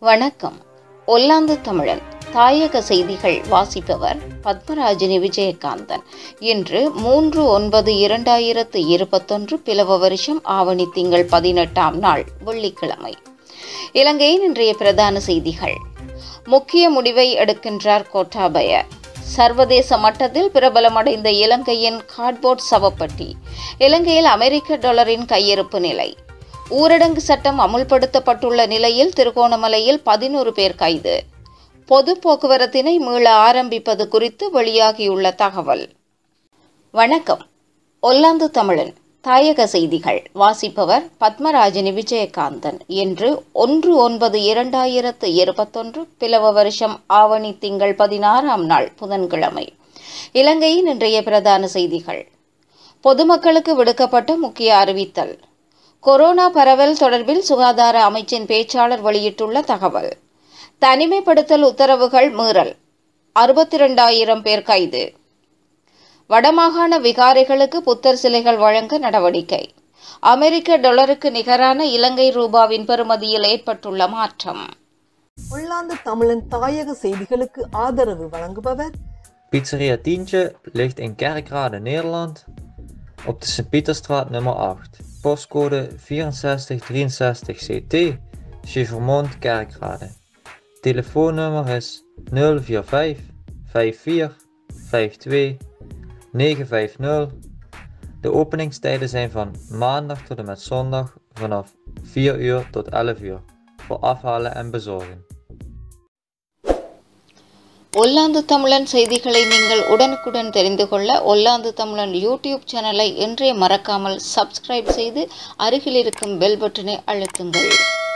வணக்கம் ஒல்லாந்து தமிழன் தாயக செய்திகள் வாசிப்பவர் பத்மராஜினி விஜயகாந்தன் இன்று மூன்று ஒன்பது இரண்டாயிரத்து இருபத்தொன்று பிளவ வருஷம் ஆவணி திங்கள் பதினெட்டாம் நாள் வெள்ளிக்கிழமை இலங்கையின் இன்றைய பிரதான செய்திகள் முக்கிய முடிவை எடுக்கின்றார் கோட்டாபய சர்வதேச மட்டத்தில் பிரபலமடைந்த இலங்கையின் கார்ட்போர்ட் சவப்பட்டி இலங்கையில் அமெரிக்க டாலரின் கையிருப்பு நிலை ஊரடங்கு சட்டம் அமுல்படுத்தப்பட்டுள்ள நிலையில் திருகோணமலையில் பதினோரு பேர் கைது பொது போக்குவரத்தினை மீள ஆரம்பிப்பது குறித்து வெளியாகியுள்ள தகவல் வணக்கம் ஒல்லாந்து தமிழன் தாயக செய்திகள் வாசிப்பவர் பத்மராஜினி விஜயகாந்தன் இன்று ஒன்று ஒன்பது இரண்டாயிரத்து இருபத்தொன்று பிளவ வருஷம் ஆவணி திங்கள் பதினாறாம் நாள் புதன்கிழமை இலங்கையின் இன்றைய பிரதான செய்திகள் பொதுமக்களுக்கு விடுக்கப்பட்ட முக்கிய அறிவித்தல் கொரோனா பரவல் தொடர்பில் சுகாதார அமைச்சின் பேச்சாளர் வெளியிட்டுள்ள தகவல் தனிமைப்படுத்தல் உத்தரவுகள் மீறல் அறுபத்தி இரண்டாயிரம் பேர் கைது வடமாகாண விகாரைகளுக்கு புத்தர் சிலைகள் வழங்க நடவடிக்கை அமெரிக்க டாலருக்கு நிகரான இலங்கை ரூபாவின் பெறுமதியில் ஏற்பட்டுள்ள மாற்றம் உள்ளாந்து தமிழன் தாயக செய்திகளுக்கு ஆதரவு வழங்குபவர் Pizzeria Tientje ligt in Kerkrade, Nederland, op de Sint-Pieterstraat nummer 8. Postcode 6463 CT, Chevermond, Kerkrade. Telefoonnummer is 045 54 52 950. De openingstijden zijn van maandag tot en met zondag vanaf 4 uur tot 11 uur voor afhalen en bezorgen. ஒல்லாந்து தமிழன் செய்திகளை நீங்கள் உடனுக்குடன் தெரிந்து கொள்ள ஒல்லாந்து தமிழன் YouTube சேனலை இன்றே மறக்காமல் சப்ஸ்கிரைப் செய்து அருகில் இருக்கும் பெல் பட்டனை அழுத்துங்கள்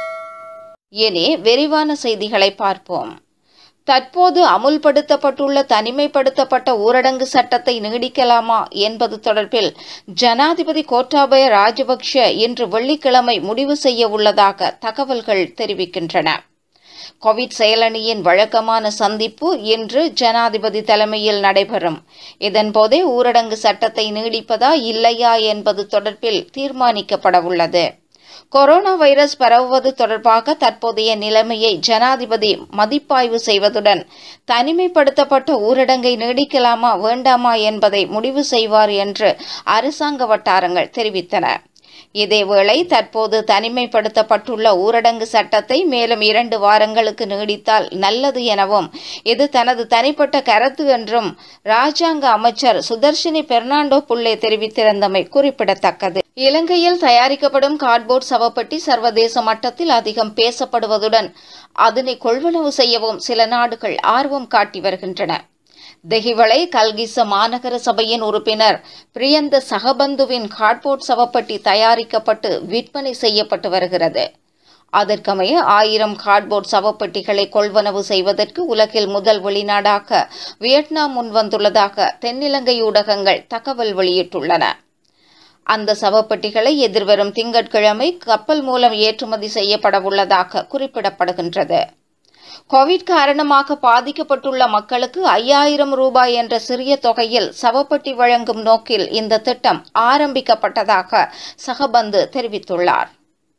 இனி விரிவான செய்திகளை பார்ப்போம் தற்போது அமுல்படுத்தப்பட்டுள்ள தனிமைப்படுத்தப்பட்ட ஊரடங்கு சட்டத்தை நீடிக்கலாமா என்பது தொடர்பில் ஜனாதிபதி கோட்டாபய ராஜபக்ஷ இன்று வெள்ளிக்கிழமை முடிவு செய்ய உள்ளதாக தகவல்கள் தெரிவிக்கின்றன கோவிட் செயலணியின் வழக்கமான சந்திப்பு இன்று ஜனாதிபதி தலைமையில் நடைபெறும் இதன்போதே ஊரடங்கு சட்டத்தை நீடிப்பதா இல்லையா என்பது தொடர்பில் தீர்மானிக்கப்பட உள்ளது கொரோனா வைரஸ் பரவுவது தொடர்பாக தற்போதைய நிலைமையை ஜனாதிபதி மதிப்பாய்வு செய்வதுடன் தனிமைப்படுத்தப்பட்ட ஊரடங்கை நீடிக்கலாமா வேண்டாமா என்பதை முடிவு செய்வார் என்று அரசாங்க வட்டாரங்கள் தெரிவித்தன இதேவேளை தற்போது தனிமைப்படுத்தப்பட்டுள்ள ஊரடங்கு சட்டத்தை மேலும் இரண்டு வாரங்களுக்கு நீடித்தால் நல்லது எனவும் இது தனது தனிப்பட்ட கருத்து என்றும் ராஜாங்க அமைச்சர் சுதர்ஷினி பெர்னாண்டோ புள்ளே தெரிவித்திருந்தமை குறிப்பிடத்தக்கது இலங்கையில் தயாரிக்கப்படும் கார்ட்போர்ட் சவப்பட்டி சர்வதேச மட்டத்தில் அதிகம் பேசப்படுவதுடன் அதனை கொள்வனவு செய்யவும் சில நாடுகள் ஆர்வம் காட்டி வருகின்றன தெஹிவளை கல்கிச மாநகர சபையின் உறுப்பினர் பிரியந்த சகபந்துவின் கார்ட்போர்ட் சவப்பட்டி தயாரிக்கப்பட்டு விற்பனை செய்யப்பட்டு வருகிறது அதற்கமைய ஆயிரம் கார்ட்போர்ட் சவப்பெட்டிகளை கொள்வனவு செய்வதற்கு உலகில் முதல் வெளிநாடாக வியட்நாம் முன்வந்துள்ளதாக தென்னிலங்கை ஊடகங்கள் தகவல் வெளியிட்டுள்ளன அந்த சவப்பெட்டிகளை எதிர்வரும் திங்கட்கிழமை கப்பல் மூலம் ஏற்றுமதி செய்யப்படவுள்ளதாக குறிப்பிடப்படுகின்றது கோவிட் காரணமாக பாதிக்கப்பட்டுள்ள மக்களுக்கு ஐயாயிரம் ரூபாய் என்ற சிறிய தொகையில் சவப்பட்டி வழங்கும் நோக்கில் இந்த திட்டம் ஆரம்பிக்கப்பட்டதாக சகபந்து தெரிவித்துள்ளார்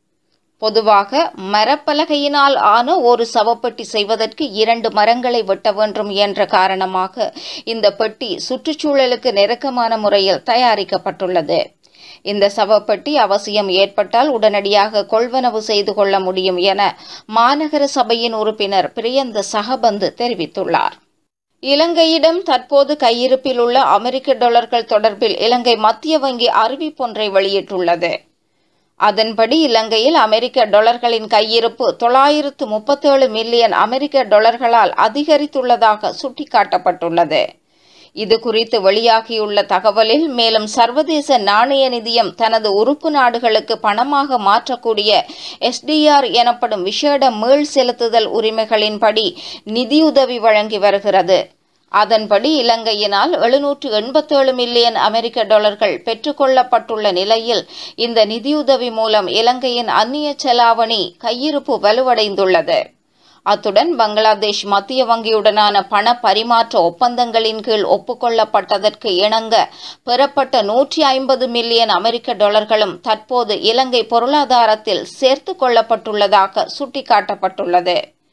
பொதுவாக மரப்பலகையினால் ஆன ஒரு சவப்பெட்டி செய்வதற்கு இரண்டு மரங்களை வெட்ட வேண்டும் என்ற காரணமாக இந்த பெட்டி சுற்றுச்சூழலுக்கு நெருக்கமான முறையில் தயாரிக்கப்பட்டுள்ளது இந்த சவப்பெட்டி அவசியம் ஏற்பட்டால் உடனடியாக கொள்வனவு செய்து கொள்ள முடியும் என மாநகர சபையின் உறுப்பினர் பிரியந்த சகபந்து தெரிவித்துள்ளார் இலங்கையிடம் தற்போது கையிருப்பில் உள்ள அமெரிக்க டாலர்கள் தொடர்பில் இலங்கை மத்திய வங்கி அறிவிப்பொன்றை வெளியிட்டுள்ளது அதன்படி இலங்கையில் அமெரிக்க டாலர்களின் கையிருப்பு தொள்ளாயிரத்து முப்பத்தேழு மில்லியன் அமெரிக்க டாலர்களால் அதிகரித்துள்ளதாக சுட்டிக்காட்டப்பட்டுள்ளது இது குறித்து வெளியாகியுள்ள தகவலில் மேலும் சர்வதேச நாணய நிதியம் தனது உறுப்பு நாடுகளுக்கு பணமாக மாற்றக்கூடிய எஸ்டிஆர் எனப்படும் விஷேட மீள் செலுத்துதல் உரிமைகளின்படி நிதியுதவி வழங்கி வருகிறது அதன்படி இலங்கையினால் எழுநூற்று எண்பத்தேழு மில்லியன் அமெரிக்க டாலர்கள் பெற்றுக்கொள்ளப்பட்டுள்ள நிலையில் இந்த நிதியுதவி மூலம் இலங்கையின் அந்நிய செலாவணி கையிருப்பு வலுவடைந்துள்ளது அத்துடன் பங்களாதேஷ் மத்திய வங்கியுடனான பண பரிமாற்ற ஒப்பந்தங்களின் கீழ் ஒப்புக்கொள்ளப்பட்டதற்கு இணங்க பெறப்பட்ட நூற்றி ஐம்பது மில்லியன் அமெரிக்க டாலர்களும் தற்போது இலங்கை பொருளாதாரத்தில் சேர்த்து கொள்ளப்பட்டுள்ளதாக சுட்டிக்காட்டப்பட்டுள்ளது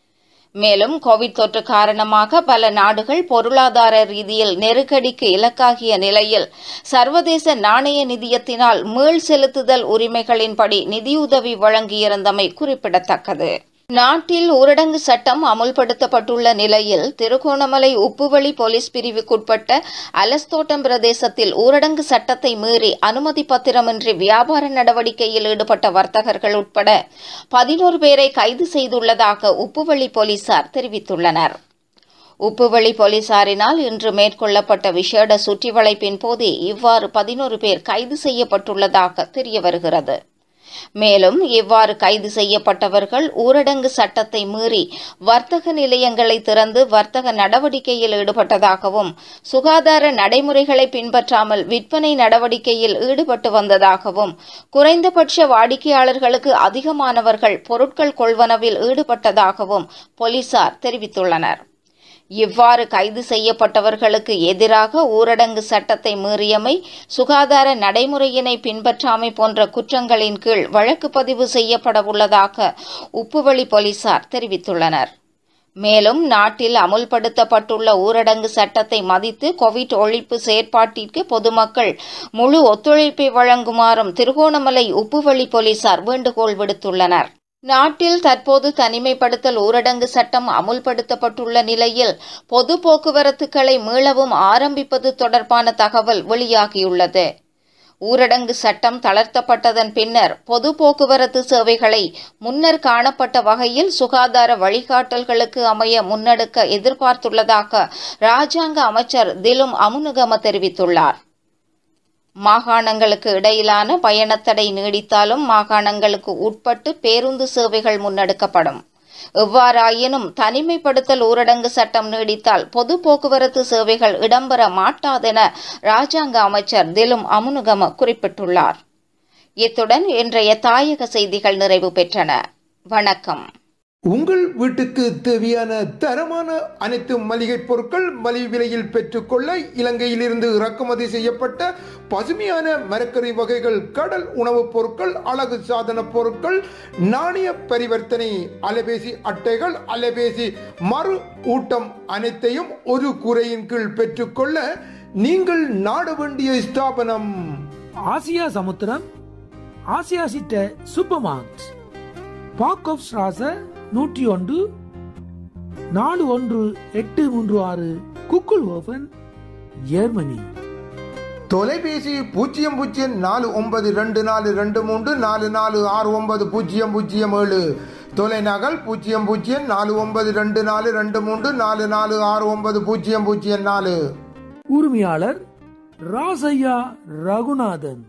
மேலும் கோவிட் தொற்று காரணமாக பல நாடுகள் பொருளாதார ரீதியில் நெருக்கடிக்கு இலக்காகிய நிலையில் சர்வதேச நாணய நிதியத்தினால் மீள் செலுத்துதல் உரிமைகளின்படி நிதியுதவி வழங்கியிருந்தமை குறிப்பிடத்தக்கது நாட்டில் ஊரடங்கு சட்டம் அமுல்படுத்தப்பட்டுள்ள நிலையில் திருகோணமலை உப்புவழி போலீஸ் பிரிவுக்குட்பட்ட அலஸ்தோட்டம் பிரதேசத்தில் ஊரடங்கு சட்டத்தை மீறி அனுமதி பத்திரமின்றி வியாபார நடவடிக்கையில் ஈடுபட்ட வர்த்தகர்கள் உட்பட பதினோரு பேரை கைது செய்துள்ளதாக உப்புவழி போலீசார் தெரிவித்துள்ளனர் உப்புவழி போலீசாரினால் இன்று மேற்கொள்ளப்பட்ட விசேட சுற்றிவளைப்பின் போதே இவ்வாறு பதினோரு பேர் கைது செய்யப்பட்டுள்ளதாக தெரியவருகிறது மேலும் இவ்வாறு கைது செய்யப்பட்டவர்கள் ஊரடங்கு சட்டத்தை மீறி வர்த்தக நிலையங்களை திறந்து வர்த்தக நடவடிக்கையில் ஈடுபட்டதாகவும் சுகாதார நடைமுறைகளை பின்பற்றாமல் விற்பனை நடவடிக்கையில் ஈடுபட்டு வந்ததாகவும் குறைந்தபட்ச வாடிக்கையாளர்களுக்கு அதிகமானவர்கள் பொருட்கள் கொள்வனவில் ஈடுபட்டதாகவும் போலீசார் தெரிவித்துள்ளனர் இவ்வாறு கைது செய்யப்பட்டவர்களுக்கு எதிராக ஊரடங்கு சட்டத்தை மீறியமை சுகாதார நடைமுறையினை பின்பற்றாமை போன்ற குற்றங்களின் கீழ் வழக்கு பதிவு செய்யப்பட உள்ளதாக உப்புவழி போலீசார் தெரிவித்துள்ளனர் மேலும் நாட்டில் அமுல்படுத்தப்பட்டுள்ள ஊரடங்கு சட்டத்தை மதித்து கோவிட் ஒழிப்பு செயற்பாட்டிற்கு பொதுமக்கள் முழு ஒத்துழைப்பை வழங்குமாறும் திருகோணமலை உப்புவழி போலீசார் வேண்டுகோள் விடுத்துள்ளனர் நாட்டில் தற்போது தனிமைப்படுத்தல் ஊரடங்கு சட்டம் அமுல்படுத்தப்பட்டுள்ள நிலையில் பொது போக்குவரத்துக்களை மீளவும் ஆரம்பிப்பது தொடர்பான தகவல் வெளியாகியுள்ளது ஊரடங்கு சட்டம் தளர்த்தப்பட்டதன் பின்னர் பொது போக்குவரத்து சேவைகளை முன்னர் காணப்பட்ட வகையில் சுகாதார வழிகாட்டல்களுக்கு அமைய முன்னெடுக்க எதிர்பார்த்துள்ளதாக ராஜாங்க அமைச்சர் திலும் அமுனுகம தெரிவித்துள்ளார் மாகாணங்களுக்கு இடையிலான பயணத்தடை நீடித்தாலும் மாகாணங்களுக்கு உட்பட்டு பேருந்து சேவைகள் முன்னெடுக்கப்படும் எவ்வாறாயினும் தனிமைப்படுத்தல் ஊரடங்கு சட்டம் நீடித்தால் பொது போக்குவரத்து சேவைகள் இடம்பெற மாட்டாதென ராஜாங்க அமைச்சர் திலும் அமுனுகம குறிப்பிட்டுள்ளார் இத்துடன் இன்றைய தாயக செய்திகள் நிறைவு பெற்றன வணக்கம் உங்கள் வீட்டுக்கு தேவையான தரமான அனைத்து மளிகை பொருட்கள் மலிவு விலையில் பெற்றுக்கொள்ள இலங்கையிலிருந்து இறக்குமதி செய்யப்பட்ட பசுமையான மரக்கறி வகைகள் கடல் உணவுப் பொருட்கள் அழகு சாதன பொருட்கள் நாணய பரிவர்த்தனை அலைபேசி அட்டைகள் அலைபேசி மறு ஊட்டம் அனைத்தையும் ஒரு குறையின் கீழ் பெற்றுக்கொள்ள நீங்கள் நாட வேண்டிய ஸ்தாபனம் ஆசியா சமுத்திரம் ஆசியா சிட்ட சூப்பர் மார்ட் பாக் ஆஃப் ஸ்ராச நூற்றி ஒன்று நாலு ஒன்று எட்டு மூன்று ஆறு குக்குள் ஓபன் ஜெர்மனி தொலைபேசி பூஜ்ஜியம் பூஜ்ஜியம் நாலு ஒன்பது ரெண்டு நாலு ரெண்டு மூன்று நாலு நாலு ஆறு ஒன்பது பூஜ்ஜியம் பூஜ்ஜியம் ஏழு தொலைநகல் பூஜ்ஜியம் பூஜ்ஜியம் நாலு ஒன்பது ரெண்டு நாலு ரெண்டு மூன்று நாலு நாலு ஆறு ஒன்பது பூஜ்ஜியம் பூஜ்ஜியம் நாலு உரிமையாளர் ராசையா ரகுநாதன்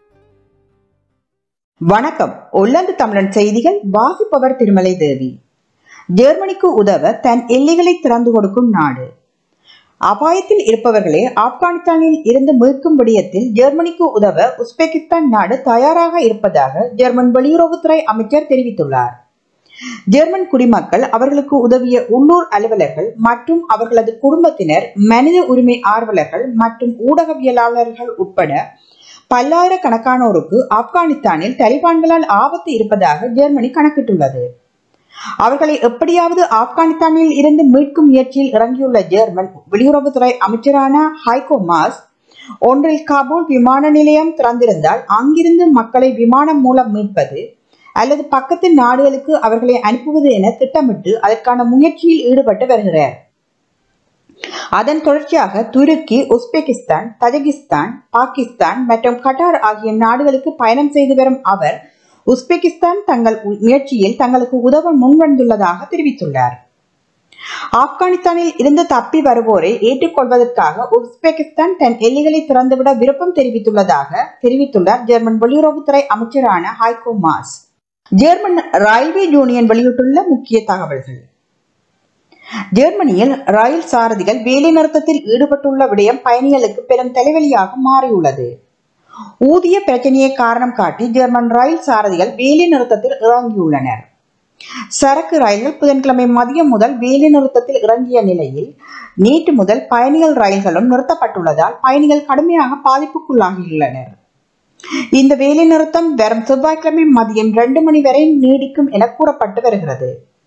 வணக்கம் ஒல்லாந்து தமிழன் செய்திகள் வாசிப்பவர் திருமலை தேவி ஜெர்மனிக்கு உதவ தன் எல்லைகளை திறந்து கொடுக்கும் நாடு அபாயத்தில் இருப்பவர்களை ஆப்கானிஸ்தானில் இருந்து மீட்கும் விடயத்தில் ஜெர்மனிக்கு உதவ உஸ்பெகிஸ்தான் நாடு தயாராக இருப்பதாக ஜெர்மன் வெளியுறவுத்துறை அமைச்சர் தெரிவித்துள்ளார் ஜெர்மன் குடிமக்கள் அவர்களுக்கு உதவிய உள்ளூர் அலுவலர்கள் மற்றும் அவர்களது குடும்பத்தினர் மனித உரிமை ஆர்வலர்கள் மற்றும் ஊடகவியலாளர்கள் உட்பட பல்லாயிரக்கணக்கானோருக்கு ஆப்கானிஸ்தானில் தலிபான்களால் ஆபத்து இருப்பதாக ஜெர்மனி கணக்கிட்டுள்ளது அவர்களை எப்படியாவது ஆப்கானிஸ்தானில் இருந்து மீட்கும் முயற்சியில் இறங்கியுள்ள ஜெர்மன் வெளியுறவுத்துறை அமைச்சரான ஹைகோ மாஸ் ஒன்றில் காபூல் விமான நிலையம் திறந்திருந்தால் அங்கிருந்து மக்களை விமானம் மூலம் மீட்பது அல்லது பக்கத்து நாடுகளுக்கு அவர்களை அனுப்புவது என திட்டமிட்டு அதற்கான முயற்சியில் ஈடுபட்டு வருகிறார் அதன் தொடர்ச்சியாக துருக்கி உஸ்பெகிஸ்தான் தஜகிஸ்தான் பாகிஸ்தான் மற்றும் கட்டார் ஆகிய நாடுகளுக்கு பயணம் செய்து வரும் அவர் உஸ்பெகிஸ்தான் தங்கள் முயற்சியில் தங்களுக்கு உதவ முன்வந்துள்ளதாக தெரிவித்துள்ளார் ஆப்கானிஸ்தானில் இருந்து தப்பி வருவோரை ஏற்றுக்கொள்வதற்காக உஸ்பெகிஸ்தான் தன் எல்லைகளை திறந்துவிட விருப்பம் தெரிவித்துள்ளதாக தெரிவித்துள்ளார் ஜெர்மன் வெளியுறவுத்துறை அமைச்சரான Heiko Maas German railway union வெளியிட்டுள்ள முக்கிய தகவல்கள் ஜெர்மனியில் ரயில் சாரதிகள் வேலைநிறுத்தத்தில் ஈடுபட்டுள்ள விடயம் பயணிகளுக்கு பெரும் தலைவலியாக மாறியுள்ளது ஊதிய பிரச்சனையை காரணம் காட்டி ஜெர்மன் ரயில் சாரதிகள் வேலை நிறுத்தத்தில் இறங்கியுள்ளனர் சரக்கு ரயில்கள் புதன்கிழமை மதியம் முதல் வேலை நிறுத்தத்தில் இறங்கிய நிலையில் நேற்று முதல் பயணிகள் ரயில்களும் நிறுத்தப்பட்டுள்ளதால் பயணிகள் கடுமையாக பாதிப்புக்குள்ளாகியுள்ளனர் இந்த வேலை நிறுத்தம் வரும் செவ்வாய்க்கிழமை மதியம் இரண்டு மணி வரை நீடிக்கும் என கூறப்பட்டு வருகிறது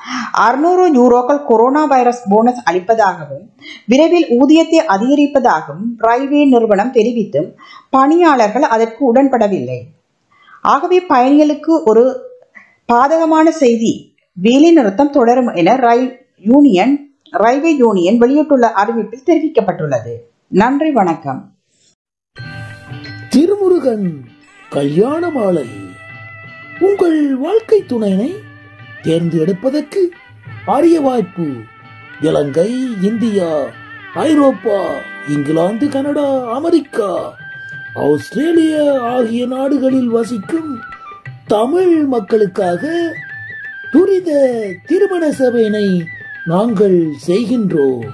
அறுநூறு யூரோக்கள் கொரோனா வைரஸ் போனஸ் அளிப்பதாகவும் விரைவில் ஊதியத்தை அதிகரிப்பதாகவும் ரயில்வே நிறுவனம் தெரிவித்தும் பணியாளர்கள் அதற்கு உடன்படவில்லை ஆகவே பயணிகளுக்கு ஒரு பாதகமான செய்தி வேலை நிறுத்தம் தொடரும் என ரயில் யூனியன் ரயில்வே யூனியன் வெளியிட்டுள்ள அறிவிப்பில் தெரிவிக்கப்பட்டுள்ளது நன்றி வணக்கம் திருமுருகன் கல்யாண மாலை உங்கள் வாழ்க்கை துணைனை தேர்ந்தெடுப்பதற்கு அரிய வாய்ப்பு இலங்கை இந்தியா ஐரோப்பா இங்கிலாந்து கனடா அமெரிக்கா ஆஸ்திரேலியா ஆகிய நாடுகளில் வசிக்கும் தமிழ் மக்களுக்காக துரித திருமண சபையினை நாங்கள் செய்கின்றோம்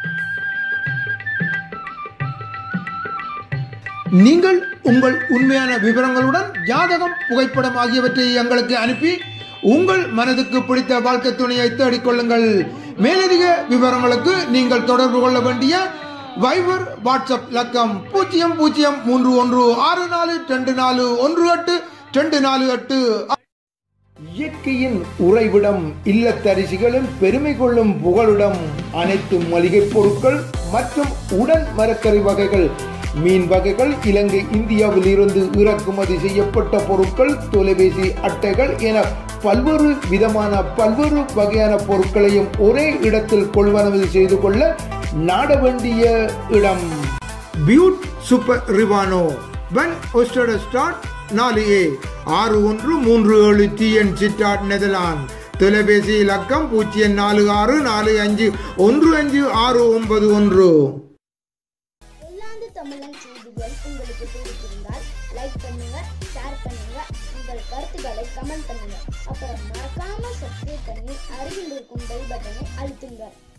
நீங்கள் உங்கள் உண்மையான விவரங்களுடன் ஜாதகம் புகைப்படம் ஆகியவற்றை எங்களுக்கு அனுப்பி உங்கள் மனதுக்கு பிடித்த வாழ்க்கை துணையை தேடிக்கொள்ளுங்கள் மேலதிக விவரங்களுக்கு நீங்கள் தொடர்பு கொள்ள வேண்டிய வைபர் வாட்ஸ்அப் இலக்கம் பூஜ்ஜியம் பூஜ்ஜியம் மூன்று ஒன்று ஆறு நாலு ரெண்டு நாலு ஒன்று எட்டு ரெண்டு நாலு எட்டு இயற்கையின் உறைவிடம் இல்லத்தரிசிகளின் பெருமை கொள்ளும் புகழுடம் அனைத்து மளிகைப் பொருட்கள் மற்றும் உடன் மரக்கறி வகைகள் மீன் வகைகள் இலங்கை இந்தியாவில் இருந்து இறக்குமதி செய்யப்பட்ட பொருட்கள் தொலைபேசி அட்டைகள் என பல்வேறு விதமான பல்வேறு வகையான பொருட்களையும் ஒரே இடத்தில் கொள்வனவு செய்து கொள்ள நாட வேண்டிய இடம் பியூட் சூப்பர் ரிவானோ வென் ஒஸ்டட் ஸ்டார்ட் நாலு ஏ ஆறு ஒன்று மூன்று ஏழு டிஎன் சிட்டாட் நெதர்லாந்து தொலைபேசி இலக்கம் பூஜ்ஜியம் நாலு ஆறு நாலு அஞ்சு ஒன்று அஞ்சு ஆறு ஒன்பது ஒன்று உள்ளாந்து தமிழன் செய்திகள் உங்களுக்கு பிடித்திருந்தால் லைக் பண்ணுங்க ஷேர் பண்ணுங்க உங்கள் கருத்துக்களை கமெண்ட் பண்ணுங்க அப்புறம் மறக்காம சப்ஸ்கிரைப் பண்ணி அருகில் இருக்கும் பெல் பட்டனை அழுத்துங்க